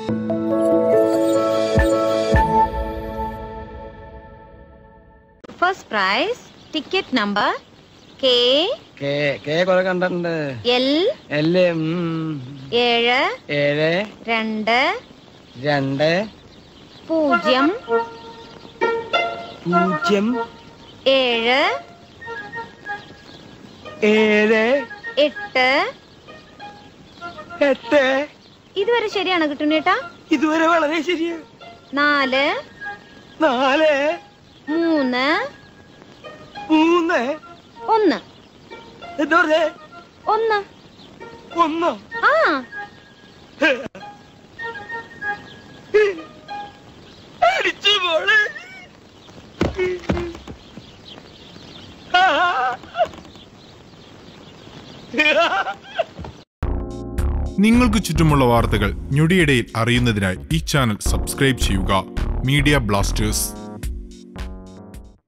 first prize ticket number K K K കൊറേ കണ്ടിട്ടുണ്ട് L L ഏഴ് ഏഴ് രണ്ട് രണ്ട് പൂജ്യം പൂജ്യം ഏഴ് ഏഴ് എട്ട് എട്ട് ഇതുവരെ ശരിയാണ് കിട്ടുന്നേട്ടാ ഇതുവരെ വളരെ ശരിയാ നാല് നാല് മൂന്ന് മൂന്ന് ഒന്ന് എന്താ പറഞ്ഞേ ഒന്ന് ഒന്നോ ആ അടിച്ചു മോളെ നിങ്ങൾക്ക് ചുറ്റുമുള്ള വാർത്തകൾ ഞൊടിയിടയിൽ അറിയുന്നതിനായി ഈ ചാനൽ സബ്സ്ക്രൈബ് ചെയ്യുക മീഡിയ ബ്ലാസ്റ്റേഴ്സ്